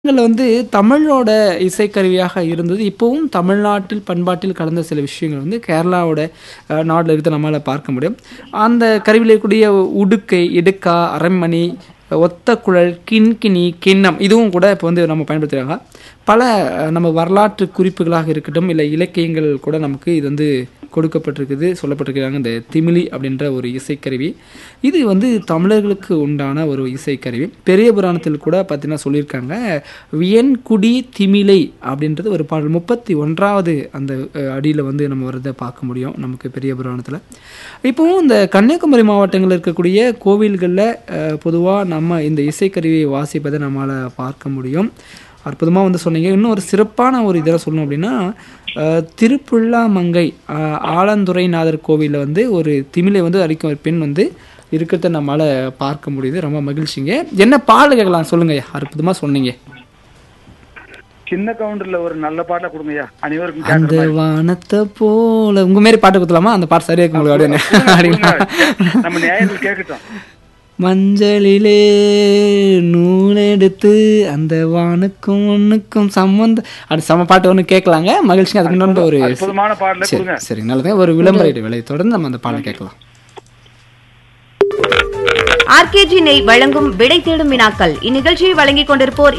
கள் வந்து தமிழோட இசைக்கருவியாக இருந்தது. இப்பவும் தமிழ்நாட்டில் பண்பாட்டில் கலந்த சில விஷயங்கள் வந்து கேரளாவோட அ நாட்ல இருக்கிறத நம்மால பார்க்க முடியும். அந்த கருவியில இருக்கக்கூடிய உடுக்கை, இடுக்கா, அரண்மணி, ஒத்த குழல், கிண்கிணி, கிண்ணம் இதுவும் கூட இப்போ வந்து நம்ம பயன்படுத்துறாங்க. பல நம்ம வரலாற்று குறிப்புகளாக இருக்கட்டும், இல்ல இலக்கியங்கள் கூட நமக்கு இது வந்து கொடுக்கப்பட்டிருக்குது. சொல்லப்பட்டிருக்கிறாங்க. இந்த திமிலி அப்படின்ற ஒரு இசைக்கருவி. இது வந்து தமிழர்களுக்கு உண்டான ஒரு இசைக்கருவி. பெரிய புராணத்தில் கூட பார்த்தீங்கன்னா சொல்லியிருக்காங்க. "வியன்குடி திமிலை" அப்படின்றது ஒரு பாடல் 31வது அந்த அ அடியில வந்து நம்ம வரத பார்க்க முடியும். நமக்கு பெரிய புராணத்தில. இப்பவும் இந்த கன்னியாகுமரி மாவட்டங்கள்ல இருக்கக்கூடிய கோவில்கள்ல அ பொதுவா நம்ம இந்த இசைக்கருவியை வாசிப்பத நம்மால பார்க்க முடியும். அற்புதமா வந்து சொன்னீங்க. இன்னும் ஒரு சிறப்பான ஒரு இத சொல்லணும் அப்படின்னா, அ திருப்புல்லாமங்கை அ ஆலந்துறைநாதர் கோவில்ல வந்து ஒரு திமிலை வந்து அடிக்கும் ஒரு பெண் வந்து இருக்கிறத நம்மால பார்க்க முடியுது. ரொம்ப மகிழ்ச்சிங்க. என்ன பாடல் கேட்கலாம் சொல்லுங்கய்யா? அற்புதமா சொன்னீங்க. சின்ன கவுண்டர்ல ஒரு நல்ல பாட்டா கொடுங்கய்யா. அனைவருக்கும் அந்த கேட்கற மாரி. வானத்த போல உங்க மாரி பாட்டு குடுத்துலாமா? அந்த பாட்டு சரியா இருக்கும் உங்களுக்கு கொடுங்க, அப்படின்னு. கொடுங்க. அப்படிங்களா? நம்ம நேயர்கள் கேட்கட்டும். மஞ்சளிலே நூலெடுத்து அந்த வானுக்கும் ஒண்ணுக்கும் சம்மந்தம் அப்படி செம பாட்டு ஒண்ணு கேட்கலாங்க. மகிழ்ச்சிங்க. அதுக்கு முன்னாடி ஒரு அற்புதமான பாடல சரி, கொடுங்க. சரி நல்லதுங்க. ஒரு விளம்பர இடைவேளை தொடர்ந்து நம்ம அந்த பாடல் கேட்கலாம். ஆர்கேஜி நெய் வழங்கும் விடை தேடும் வினாக்கள் இந்நிகழ்ச்சியை வழங்கிக் கொண்டிருப்போர்